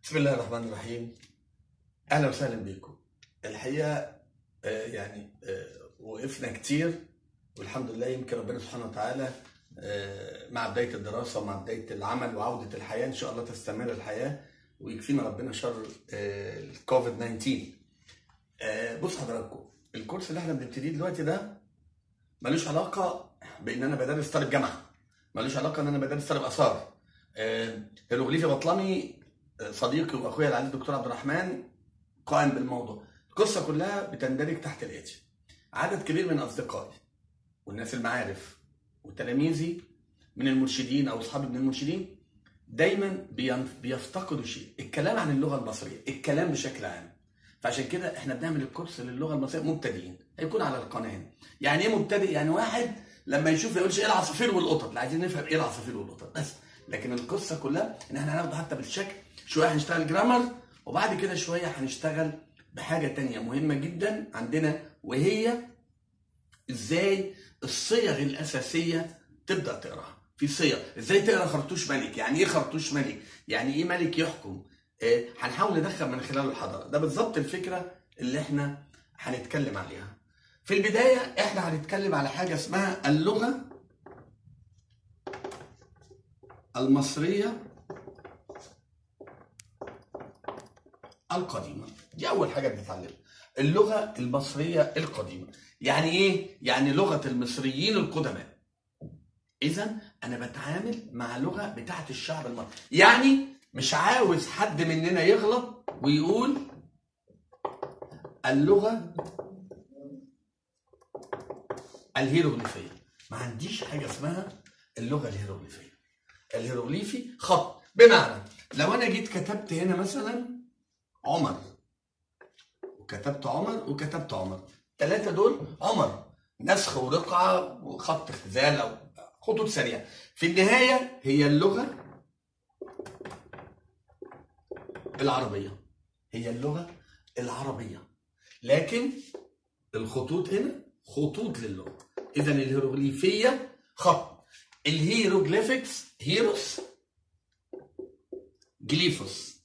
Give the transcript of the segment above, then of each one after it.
بسم الله الرحمن الرحيم اهلا وسهلا بكم الحقيقه آه، يعني آه، وقفنا كتير والحمد لله يمكن ربنا سبحانه وتعالى آه، مع بدايه الدراسه ومع بدايه العمل وعوده الحياه ان شاء الله تستمر الحياه ويكفينا ربنا شر آه، الكوفيد 19 آه، بص حضراتكم الكورس اللي احنا بنبتديه دلوقتي ده ملوش علاقه بان انا بدرس طالب جامعه ملوش علاقه ان انا بدرس طالب اثار آه، هيروغليفي بطلمي آه، صديقي واخويا العزيز الدكتور عبد الرحمن قائم بالموضوع القصه كلها بتندرج تحت الاتي عدد كبير من اصدقائي والناس المعارف وتلاميذي من المرشدين او اصحابي من المرشدين دايما بين- بيفتقدوا شيء الكلام عن اللغه المصريه الكلام بشكل عام فعشان كده احنا بنعمل الكورس للغه المصريه مبتدئين هيكون على القناه يعني ايه مبتدئ يعني واحد لما يشوف يقولش ايه العصافير والقطط لا عايزين نفهم ايه العصافير والقطط بس لكن القصه كلها ان احنا هناخده حتى بالشكل شويه هنشتغل جرامر وبعد كده شويه هنشتغل بحاجه تانية مهمه جدا عندنا وهي ازاي الصيغ الاساسيه تبدا تقراها في صيغ ازاي تقرا خرطوش ملك يعني ايه خرطوش ملك يعني ايه ملك يحكم آه، هنحاول ندخل من خلال الحضاره ده بالظبط الفكره اللي احنا هنتكلم عليها في البدايه احنا هنتكلم على حاجه اسمها اللغه المصريه القديمه دي اول حاجه بنتعلمها اللغه المصريه القديمه يعني ايه يعني لغه المصريين القدماء اذا انا بتعامل مع لغه بتاعت الشعب المصري يعني مش عاوز حد مننا يغلط ويقول اللغه الهيروغليفيه ما عنديش حاجه اسمها اللغه الهيروغليفيه الهيروغليفي خط بمعنى لو انا جيت كتبت هنا مثلا عمر وكتبت عمر وكتبت عمر الثلاثه دول عمر نسخ ورقعه وخط اختزال او خطوط سريعه في النهايه هي اللغه العربيه هي اللغه العربيه لكن الخطوط هنا خطوط للغه اذا الهيروغليفيه خط الهيروغليفكس هيروس جليفوس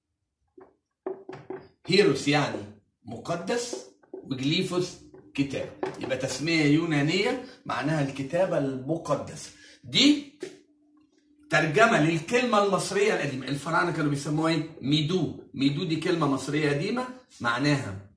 هيروس يعني مقدس وجليفوس كتاب يبقى تسمية يونانية معناها الكتابة المقدسة دي ترجمة للكلمة المصرية القديمة الفراعنة كانوا بيسموها ايه ميدو ميدو دي كلمة مصرية قديمة معناها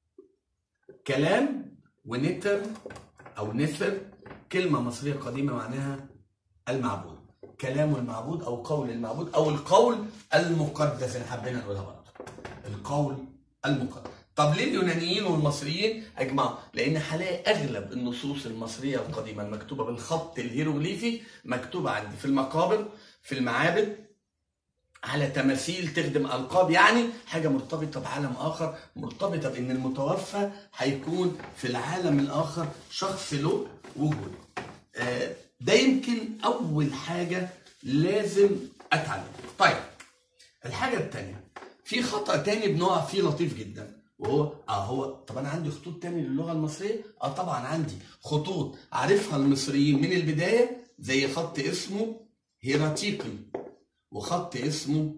كلام ونتر او نثر كلمة مصرية قديمة معناها المعبود كلام المعبود او قول المعبود او القول المقدس اللي حبينا نقولها برضه القول المقدس طب ليه اليونانيين والمصريين اجمعوا؟ لان هلاقي اغلب النصوص المصريه القديمه المكتوبه بالخط الهيروغليفي مكتوبه عندي في المقابر في المعابد على تماثيل تخدم القاب يعني حاجه مرتبطه بعالم اخر مرتبطه بان المتوفى هيكون في العالم الاخر شخص له وجود آه، ده يمكن اول حاجه لازم اتعلم طيب الحاجه الثانيه في خطا تاني بنقع فيه لطيف جدا وهو اه هو طب انا عندي خطوط تاني للغه المصريه اه طبعا عندي خطوط عارفها المصريين من البدايه زي خط اسمه هيراتيقي وخط اسمه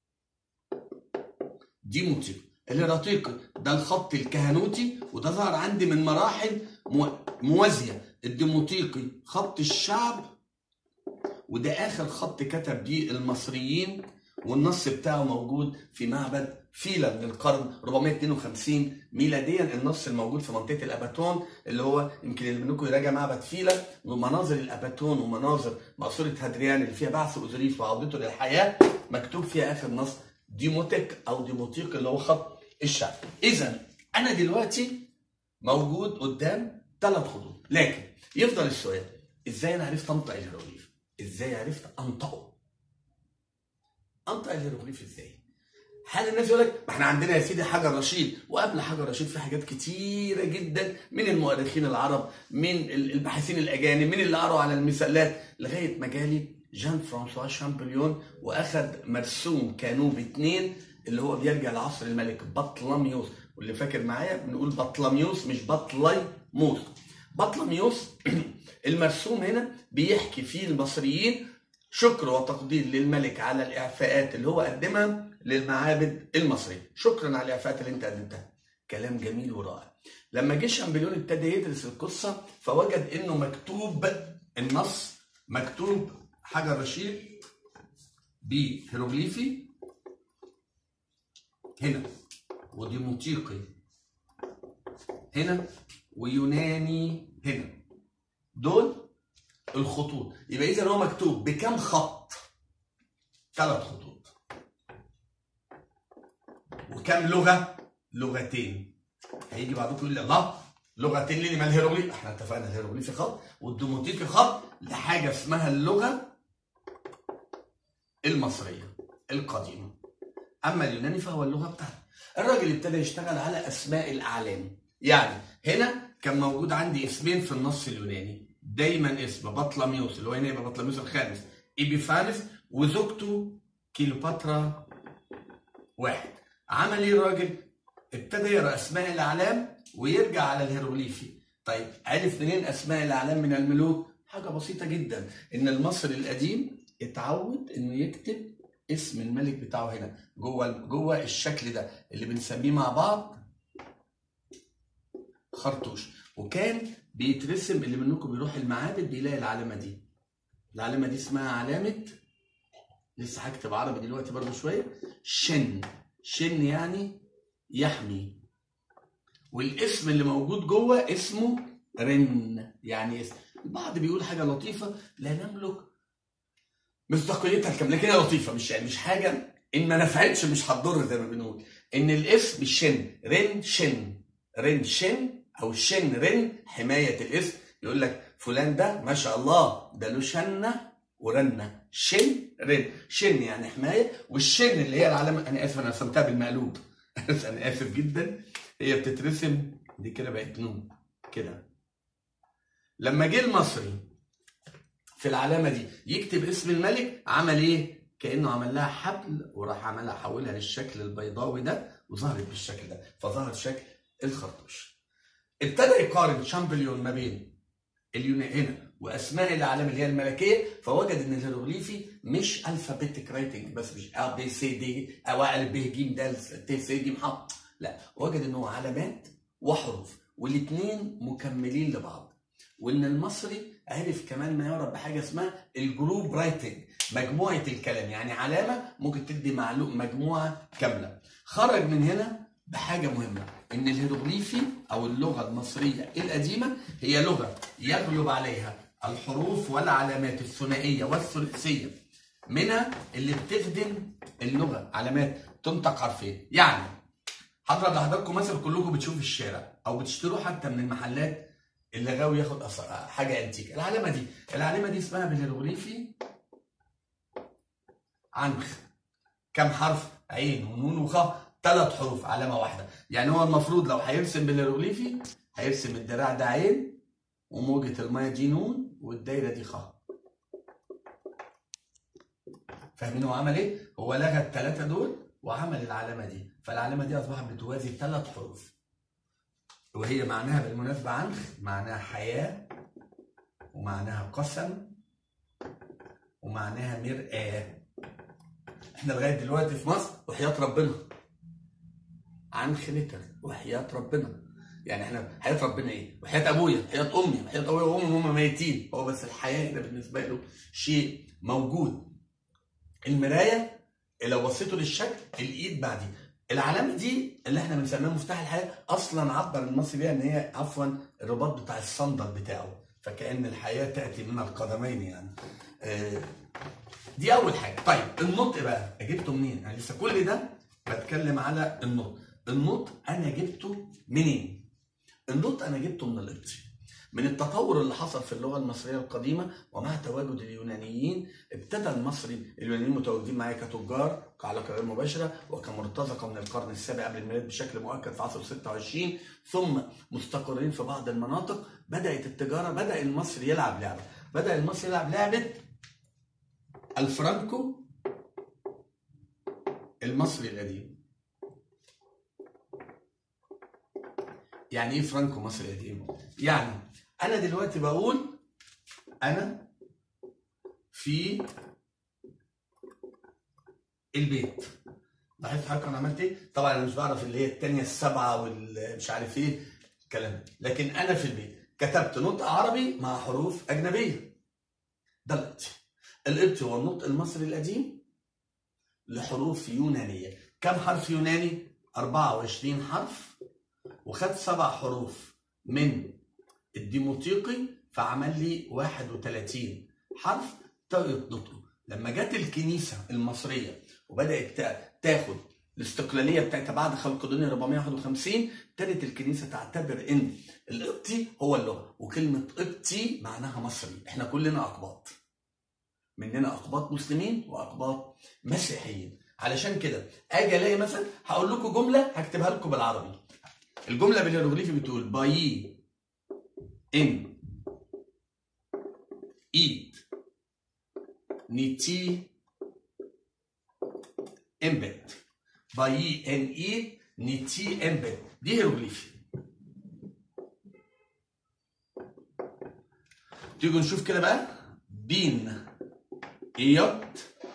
ديموتيقي الهيراتيقي ده الخط الكهنوتي وده ظهر عندي من مراحل مو- موازيه الديموتيقي خط الشعب وده اخر خط كتب بيه المصريين والنص بتاعه موجود في معبد فيلا من القرن 452 ميلاديا النص الموجود في منطقه الاباتون اللي هو يمكن اللي منكم يراجع معبد فيلا ومناظر الاباتون ومناظر مقصوره هادريان اللي فيها بعث اوزوريس وعودته للحياه مكتوب فيها اخر نص ديموتيك او ديموتيق اللي هو خط الشعب اذا انا دلوقتي موجود قدام ثلاث خطوط لكن يفضل السؤال ازاي انا عرفت انطق الهيروغليف ازاي عرفت انطقه انطق الهيروغليف ازاي هل الناس يقول لك ما احنا عندنا يا سيدي حجر رشيد وقبل حجر رشيد في حاجات كتيره جدا من المؤرخين العرب من الباحثين الاجانب من اللي قروا على المثلات لغايه ما جالي جان فرانسوا شامبليون واخد مرسوم كانوب اتنين اللي هو بيرجع لعصر الملك بطلميوس واللي فاكر معايا بنقول بطلميوس مش بطليموس بطلميوس المرسوم هنا بيحكي فيه المصريين شكر وتقدير للملك على الاعفاءات اللي هو قدمها للمعابد المصريه شكرا على الافات اللي انت قدمتها كلام جميل ورائع لما جه شامبليون ابتدى يدرس القصه فوجد انه مكتوب النص مكتوب حجر رشيد بهيروغليفي هنا وديموطيقي هنا ويوناني هنا دول الخطوط يبقى اذا هو مكتوب بكم خط ثلاث خطوط وكم لغه لغتين هيجي بعضكم يقول لي الله لغتين ليه ما الهيروغليفي احنا اتفقنا الهيروغليفي خط والديموطيقي خط لحاجه اسمها اللغه المصريه القديمه اما اليوناني فهو اللغه بتاعته الراجل ابتدى يشتغل على اسماء الاعلام يعني هنا كان موجود عندي اسمين في النص اليوناني دايما اسم بطلميوس اللي هو هنا يبقى بطلميوس الخامس ايبيفانس وزوجته كيلوباترا واحد عمل ايه الراجل؟ ابتدى يقرا اسماء الاعلام ويرجع على الهيروغليفي طيب عرف منين اسماء الاعلام من الملوك؟ حاجه بسيطه جدا ان المصري القديم اتعود انه يكتب اسم الملك بتاعه هنا جوه جوه الشكل ده اللي بنسميه مع بعض خرطوش وكان بيترسم اللي منكم بيروح المعابد بيلاقي العلامه دي العلامه دي اسمها علامه لسه هكتب عربي دلوقتي برضو شويه شن شن يعني يحمي والاسم اللي موجود جوه اسمه رن يعني اسم البعض بيقول حاجه لطيفه لا نملك مصداقيتها الكامله لكن هي لطيفه مش يعني مش حاجه ان ما نفعتش مش هتضر زي ما بنقول ان الاسم الشن رن شن رن شن او شن رن حمايه الاسم يقول لك فلان ده ما شاء الله ده له شنه ورنه شن رن شن يعني حمايه والشن اللي هي العلامه انا اسف انا رسمتها بالمقلوب انا اسف جدا هي بتترسم دي كده بقت نون كده لما جه المصري في العلامه دي يكتب اسم الملك عمل ايه؟ كانه عمل لها حبل وراح عملها حولها للشكل البيضاوي ده وظهرت بالشكل ده فظهر شكل الخرطوش. ابتدى يقارن شامبليون ما بين اليونان هنا واسماء الاعلام اللي هي الملكيه فوجد ان الهيروغليفي مش الفابيتك رايتنج بس مش ا بي سي دي او ا ب ج د ت س ج ح لا وجد ان هو علامات وحروف والاثنين مكملين لبعض وان المصري عرف كمان ما يعرف بحاجه اسمها الجروب رايتنج مجموعه الكلام يعني علامه ممكن تدي معلوم مجموعه كامله خرج من هنا بحاجه مهمه ان الهيروغليفي او اللغه المصريه القديمه هي لغه يغلب عليها الحروف والعلامات الثنائيه والثلاثيه منها اللي بتخدم اللغه علامات تنطق حرفين يعني هضرب لحضراتكم مثل كلكم بتشوفوا في الشارع او بتشتروا حتى من المحلات اللي غاوي ياخد أص- حاجه انتيك العلامه دي العلامه دي اسمها بالهيروغليفي عنخ كم حرف عين ونون وخ ثلاث حروف علامه واحده يعني هو المفروض لو هيرسم بالهيروغليفي هيرسم الدراع ده عين وموجه الميه دي نون والدايره دي خ فاهمين هو عمل ايه؟ هو لغى الثلاثه دول وعمل العلامه دي فالعلامه دي اصبحت بتوازي ثلاث حروف وهي معناها بالمناسبة عنخ معناها حياة ومعناها قسم ومعناها مرآة احنا لغاية دلوقتي في مصر وحياة ربنا عنخ نتر وحياة ربنا يعني احنا حياة ربنا ايه؟ وحياة ابويا، حياة امي، حياة ابويا وامي وهم ميتين، هو بس الحياة هنا بالنسبة له شيء موجود. المراية لو بصيتوا للشكل الايد بعديه، العلامه دي اللي احنا بنسميها مفتاح الحياه اصلا عبر المصري بيها ان هي عفوا الرباط بتاع الصندل بتاعه فكان الحياه تاتي من القدمين يعني آه، دي اول حاجه طيب النطق بقى جبته منين انا لسه كل ده بتكلم على النطق النطق انا جبته منين النطق انا جبته من القبطي من التطور اللي حصل في اللغه المصريه القديمه ومع تواجد اليونانيين ابتدى المصري اليونانيين متواجدين معايا كتجار كعلاقه غير مباشره وكمرتزقه من القرن السابع قبل الميلاد بشكل مؤكد في عصر 26 ثم مستقرين في بعض المناطق بدات التجاره بدا المصري يلعب لعبه بدا المصري يلعب لعبه الفرانكو المصري القديم يعني ايه فرانكو مصري قديم يعني انا دلوقتي بقول انا في البيت لاحظت حضرتك انا عملت ايه؟ طبعا انا مش بعرف اللي هي الثانيه السبعه والمش عارف ايه الكلام ده لكن انا في البيت كتبت نطق عربي مع حروف اجنبيه ده القبطي القبطي هو النطق المصري القديم لحروف يونانيه كم حرف يوناني 24 حرف وخد سبع حروف من الديموطيقي فعمل لي 31 حرف طريقه نطقه لما جت الكنيسه المصريه وبدات تاخد الاستقلاليه بتاعتها بعد خلق الدنيا 451 ابتدت الكنيسه تعتبر ان القبطي هو اللغه وكلمه قبطي معناها مصري احنا كلنا اقباط مننا اقباط مسلمين واقباط مسيحيين علشان كده اجي الاقي مثلا هقول لكم جمله هكتبها لكم بالعربي الجمله بالهيروغليفي بتقول باي ان ايت نيتي امبت باي ان اي نيتي امبت دي هيروغليفي تيجوا نشوف كده بقى بين ايوت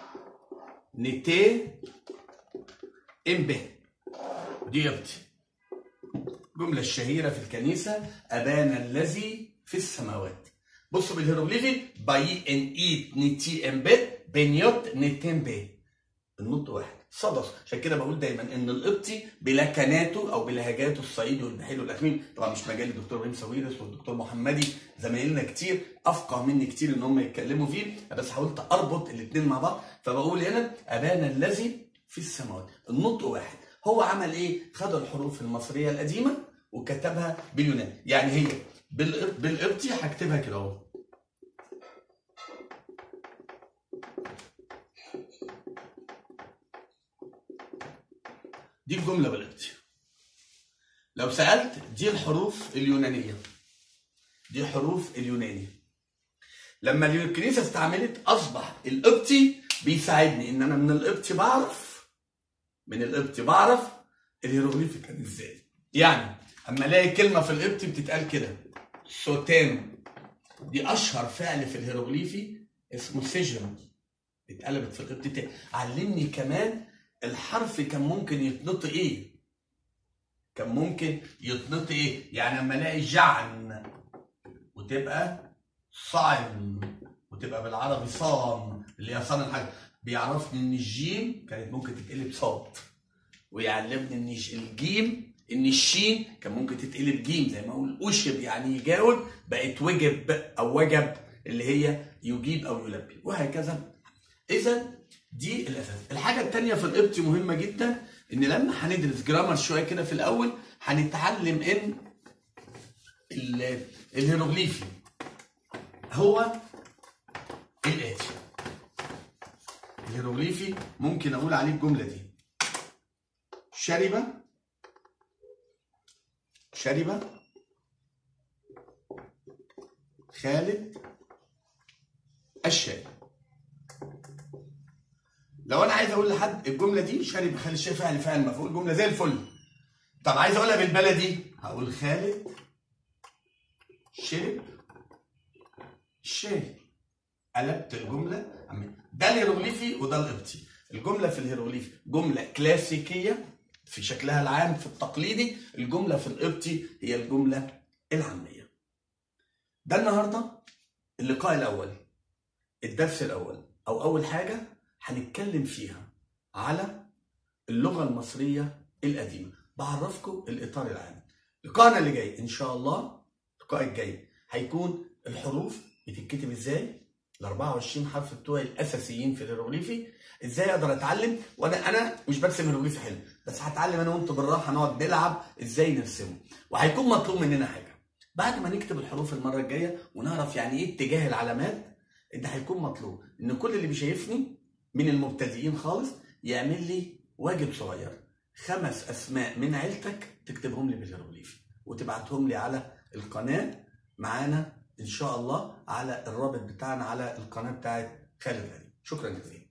نيتي امبه دي يبتي الجملة الشهيرة في الكنيسة أبانا الذي في السماوات بصوا بالهيروغليفي باي ان ايت نيتي امبت بنيوت نيتمبي النطق واحد صدف عشان كده بقول دايما ان القبطي بلكناته او بلهجاته الصعيدي والبحيل والاخميم طبعا مش مجال الدكتور ابراهيم ساويرس والدكتور محمدي زمايلنا كتير افقه مني كتير ان هم يتكلموا فيه بس حاولت اربط الاثنين مع بعض فبقول هنا ابانا الذي في السماوات النطق واحد هو عمل ايه خد الحروف المصريه القديمه وكتبها باليوناني يعني هي بالقبطي هكتبها كده اهو دي الجملة بالقبطي لو سألت دي الحروف اليونانية دي حروف اليوناني لما الكنيسة استعملت أصبح القبطي بيساعدني إن أنا من القبطي بعرف من القبطي بعرف الهيروغليفي كان إزاي يعني أما ألاقي كلمة في القبطي بتتقال كده سوتان دي أشهر فعل في الهيروغليفي اسمه سجن اتقلبت في القبطي تاني علمني كمان الحرف كان ممكن يتنطق ايه كان ممكن يتنطق ايه يعني لما الاقي جعن وتبقى صعن وتبقى بالعربي صام اللي هي صان الحاجه بيعرفني ان الجيم كانت ممكن تتقلب صاد ويعلمني ان الجيم ان الشين كان ممكن تتقلب جيم زي ما اقول اشب يعني يجاوب بقت وجب او وجب اللي هي يجيب او يلبي وهكذا اذا دي الاساس الحاجه الثانيه في القبطي مهمه جدا ان لما هندرس جرامر شويه كده في الاول هنتعلم ان الهيروغليفي هو الاتي الهيروغليفي ممكن اقول عليه الجمله دي شرب شرب خالد الشاي لو انا عايز اقول لحد الجمله دي شارب خالد الشاي فعل فعل مفعول جمله زي الفل طب عايز اقولها بالبلدي هقول خالد شرب الشاي قلبت الجمله ده الهيروغليفي وده القبطي الجمله في الهيروغليفي جمله كلاسيكيه في شكلها العام في التقليدي الجمله في القبطي هي الجمله العاميه ده النهارده اللقاء الاول الدرس الاول او اول حاجه هنتكلم فيها على اللغة المصرية القديمة بعرفكم الإطار العام لقاءنا اللي جاي إن شاء الله اللقاء الجاي هيكون الحروف بتتكتب إزاي ال 24 حرف بتوعي الأساسيين في الهيروغليفي إزاي أقدر أتعلم وأنا أنا مش برسم هيروغليفي حلو بس هتعلم أنا وأنتوا بالراحة نقعد نلعب إزاي نرسمه وهيكون مطلوب مننا حاجة بعد ما نكتب الحروف المرة الجاية ونعرف يعني إيه اتجاه العلامات ده هيكون مطلوب إن كل اللي بيشايفني من المبتدئين خالص يعمل لي واجب صغير خمس اسماء من عيلتك تكتبهم لي بالهيروغليفي وتبعتهم لي على القناه معانا ان شاء الله على الرابط بتاعنا على القناه بتاعت خالد غني شكرا جزيلا